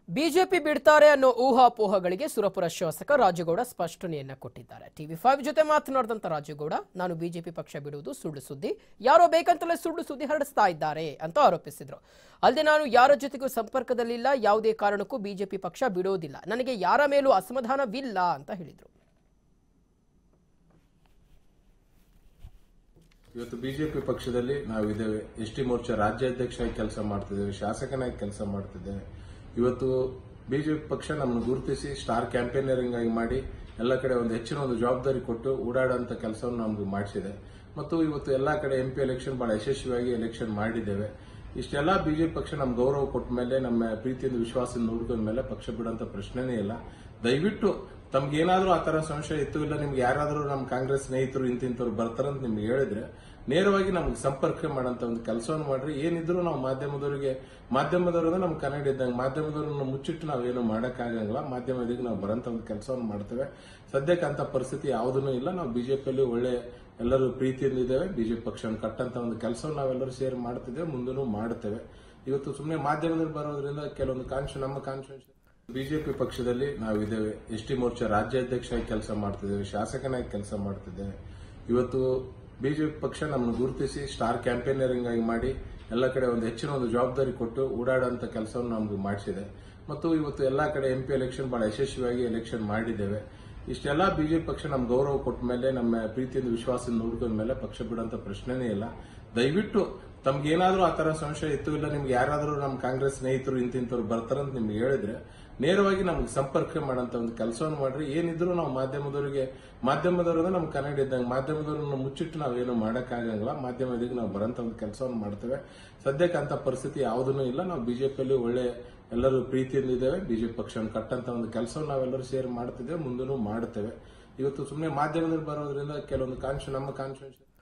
BJP ಬಿಡ್ತಾರೆ ಅನ್ನೋ ಊಹಾಪೋಹಗಳಿಗೆ ಸುರಪುರ ಶಾಸಕ ರಾಜಗೌಡ ಸ್ಪಷ್ಟನೆಯನ್ನ ಕೊಟ್ಟಿದ್ದಾರೆ ಟಿವಿ ಫೈವ್ ಜೊತೆ ಮಾತನಾಡಿದಂತ ರಾಜಗೌಡ ನಾನು ಬಿಜೆಪಿ ಪಕ್ಷ ಬಿಡುವುದು ಸುಳ್ಳು ಸುದ್ದಿ ಯಾರೋ ಬೇಕಂತಲೇ ಸುಳ್ಳು ಸುದ್ದಿ ಹರಡಿಸ್ತಾ ಇದ್ದಾರೆ ಅಂತ ಆರೋಪಿಸಿದ್ರು ಅಲ್ಲದೆ ನಾನು ಯಾರ ಜೊತೆಗೂ ಸಂಪರ್ಕದಲ್ಲಿಲ್ಲ ಯಾವುದೇ ಕಾರಣಕ್ಕೂ ಬಿಜೆಪಿ ಪಕ್ಷ ಬಿಡೋದಿಲ್ಲ ನನಗೆ ಯಾರ ಮೇಲೂ ಅಸಮಾಧಾನವಿಲ್ಲ ಅಂತ ಹೇಳಿದ್ರು ಇವತ್ತು ಬಿಜೆಪಿ ಪಕ್ಷದಲ್ಲಿ ನಾವಿದ್ದೇವೆ ಎಸ್ ಟಿ ಮೋರ್ಚಾ ರಾಜ್ಯಾಧ್ಯಕ್ಷರಾಗಿ ಕೆಲಸ ಮಾಡ್ತಿದ್ದೇವೆ ಶಾಸಕನಾಗಿ ಕೆಲಸ ಮಾಡ್ತಿದ್ದೇವೆ ಇವತ್ತು ಬಿಜೆಪಿ ಪಕ್ಷ ನಮ್ಮನ್ನು ಗುರುತಿಸಿ ಸ್ಟಾರ್ ಕ್ಯಾಂಪೇನರಿಂಗ್ ಆಗಿ ಮಾಡಿ ಎಲ್ಲ ಕಡೆ ಒಂದು ಹೆಚ್ಚಿನ ಒಂದು ಜವಾಬ್ದಾರಿ ಕೊಟ್ಟು ಓಡಾಡುವಂತ ಕೆಲಸವನ್ನು ನಮ್ಗೆ ಮಾಡಿಸಿದೆ ಮತ್ತು ಇವತ್ತು ಎಲ್ಲ ಕಡೆ ಎಂಪಿ ಎಲೆಕ್ಷನ್ ಬಹಳ ಯಶಸ್ವಿಯಾಗಿ ಎಲೆಕ್ಷನ್ ಮಾಡಿದ್ದೇವೆ ಇಷ್ಟೆಲ್ಲ ಬಿಜೆಪಿ ಪಕ್ಷ ನಮ್ಗೆ ಗೌರವ ಕೊಟ್ಟ ಮೇಲೆ ನಮ್ಮ ಪ್ರೀತಿಯಿಂದ ವಿಶ್ವಾಸದಿಂದ ನೋಡ್ಕೊಂಡ ಮೇಲೆ ಪಕ್ಷ ಬಿಡುವಂತ ಪ್ರಶ್ನೆನೇ ಇಲ್ಲ ದಯವಿಟ್ಟು ತಮ್ಗೆ ಏನಾದ್ರೂ ಆ ತರ ಸಂಶಯ ಇತ್ತು ಇಲ್ಲ ನಿಮ್ಗೆ ಯಾರಾದ್ರೂ ನಮ್ಮ ಕಾಂಗ್ರೆಸ್ ಸ್ನೇಹಿತರು ಇಂತಿಂತವ್ರು ಬರ್ತಾರಂತ ನಿಮ್ಗೆ ಹೇಳಿದ್ರೆ ನೇರವಾಗಿ ನಮ್ಗೆ ಸಂಪರ್ಕ ಮಾಡೋಂತ ಒಂದು ಕೆಲಸವನ್ನು ಮಾಡ್ರಿ ಏನಿದ್ರು ನಾವು ಮಾಧ್ಯಮದವರಿಗೆ ಮಾಧ್ಯಮದವ್ರಿಂದ ನಮ್ಮ ಕನ್ನಡ ಇದ್ದಂಗೆ ಮಾಧ್ಯಮದವ್ರನ್ನ ಮುಚ್ಚಿಟ್ಟು ನಾವೇನು ಮಾಡೋಕ್ಕಾಗಂಗಿಲ್ಲ ಮಾಧ್ಯಮದಿಗೆ ನಾವು ಬರೋಂಥ ಒಂದು ಕೆಲಸವನ್ನು ಮಾಡ್ತೇವೆ ಸದ್ಯಕ್ಕೆ ಅಂತ ಪರಿಸ್ಥಿತಿ ಯಾವುದೂ ಇಲ್ಲ ನಾವು ಬಿಜೆಪಿಯಲ್ಲಿ ಒಳ್ಳೆ ಎಲ್ಲರೂ ಪ್ರೀತಿಯಿಂದ ಇದ್ದೇವೆ ಬಿಜೆಪಿ ಪಕ್ಷವನ್ನು ಕಟ್ಟಂತ ಒಂದು ಕೆಲಸವನ್ನು ನಾವೆಲ್ಲರೂ ಸೇರಿ ಮಾಡ್ತಿದ್ದೇವೆ ಮುಂದೂ ಮಾಡ್ತೇವೆ ಇವತ್ತು ಸುಮ್ಮನೆ ಮಾಧ್ಯಮದಲ್ಲಿ ಬರೋದ್ರಿಂದ ಕೆಲವೊಂದು ಕಾನ್ಶು ನಮ್ಮ ಕಾನ್ಶುಯನ್ಸ್ ಬಿಜೆಪಿ ಪಕ್ಷದಲ್ಲಿ ನಾವಿದ್ದೇವೆ ಎಸ್ ಟಿ ಮೋರ್ಚಾ ರಾಜ್ಯಾಧ್ಯಕ್ಷರಾಗಿ ಕೆಲಸ ಮಾಡ್ತಿದ್ದೇವೆ ಶಾಸಕನಾಗಿ ಕೆಲಸ ಮಾಡ್ತಿದ್ದೇವೆ ಇವತ್ತು ಬಿಜೆಪಿ ಪಕ್ಷ ನಮ್ಮನ್ನು ಗುರುತಿಸಿ ಸ್ಟಾರ್ ಕ್ಯಾಂಪೇನರಿಂಗ್ ಆಗಿ ಮಾಡಿ ಎಲ್ಲ ಕಡೆ ಒಂದು ಹೆಚ್ಚಿನ ಒಂದು ಜವಾಬ್ದಾರಿ ಕೊಟ್ಟು ಓಡಾಡುವಂತ ಕೆಲಸವನ್ನು ನಮ್ಗೆ ಮಾಡಿಸಿದೆ ಮತ್ತು ಇವತ್ತು ಎಲ್ಲ ಕಡೆ ಎಂಪಿ ಎಲೆಕ್ಷನ್ ಬಹಳ ಯಶಸ್ವಿಯಾಗಿ ಎಲೆಕ್ಷನ್ ಮಾಡಿದ್ದೇವೆ ಇಷ್ಟೆಲ್ಲ ಬಿಜೆಪಿ ಪಕ್ಷ ನಮ್ಗೆ ಗೌರವ ಕೊಟ್ಟ ಮೇಲೆ ನಮ್ಮ ಪ್ರೀತಿಯಿಂದ ವಿಶ್ವಾಸದಿಂದ ನೋಡ್ಕೊಂಡ ಮೇಲೆ ಪಕ್ಷ ಬಿಡುವಂತ ಪ್ರಶ್ನೆನೇ ಇಲ್ಲ ದಯವಿಟ್ಟು ತಮ್ಗೆ ಏನಾದ್ರೂ ಆ ತರ ಸಂಶಯ ಇತ್ತು ಇಲ್ಲ ನಿಮ್ಗೆ ಯಾರಾದ್ರೂ ನಮ್ಮ ಕಾಂಗ್ರೆಸ್ ಸ್ನೇಹಿತರು ಇಂತಿಂತವ್ರು ಬರ್ತಾರಂತ ನಿಮ್ಗೆ ಹೇಳಿದ್ರೆ ನೇರವಾಗಿ ನಮ್ಗೆ ಸಂಪರ್ಕ ಮಾಡೋಂತ ಒಂದು ಕೆಲಸವನ್ನು ಮಾಡ್ರಿ ಏನಿದ್ರು ನಾವು ಮಾಧ್ಯಮದವರಿಗೆ ಮಾಧ್ಯಮದವ್ರಿಂದ ನಮ್ಮ ಕನ್ನಡ ಇದ್ದಂಗೆ ಮಾಧ್ಯಮದವ್ರನ್ನ ಮುಚ್ಚಿಟ್ಟು ನಾವೇನು ಮಾಡೋಕ್ಕಾಗಂಗಿಲ್ಲ ಮಾಧ್ಯಮದಿಗೆ ನಾವು ಬರೋಂಥ ಒಂದು ಕೆಲಸವನ್ನು ಮಾಡ್ತೇವೆ ಸದ್ಯಕ್ಕೆ ಅಂತ ಪರಿಸ್ಥಿತಿ ಯಾವುದೂ ಇಲ್ಲ ನಾವು ಬಿಜೆಪಿಯಲ್ಲಿ ಒಳ್ಳೆ ಎಲ್ಲರೂ ಪ್ರೀತಿಯಿಂದ ಇದ್ದೇವೆ ಬಿಜೆಪಿ ಪಕ್ಷವನ್ನು ಕಟ್ಟಂತ ಒಂದು ಕೆಲಸವನ್ನು ನಾವೆಲ್ಲರೂ ಸೇರಿ ಮಾಡ್ತಿದ್ದೇವೆ ಮುಂದೂ ಮಾಡ್ತೇವೆ ಇವತ್ತು ಸುಮ್ಮನೆ ಮಾಧ್ಯಮದಲ್ಲಿ ಬರೋದ್ರಿಂದ ಕೆಲವೊಂದು ಕಾನ್ಶು ನಮ್ಮ ಕಾನ್ಶುಯನ್ಸ್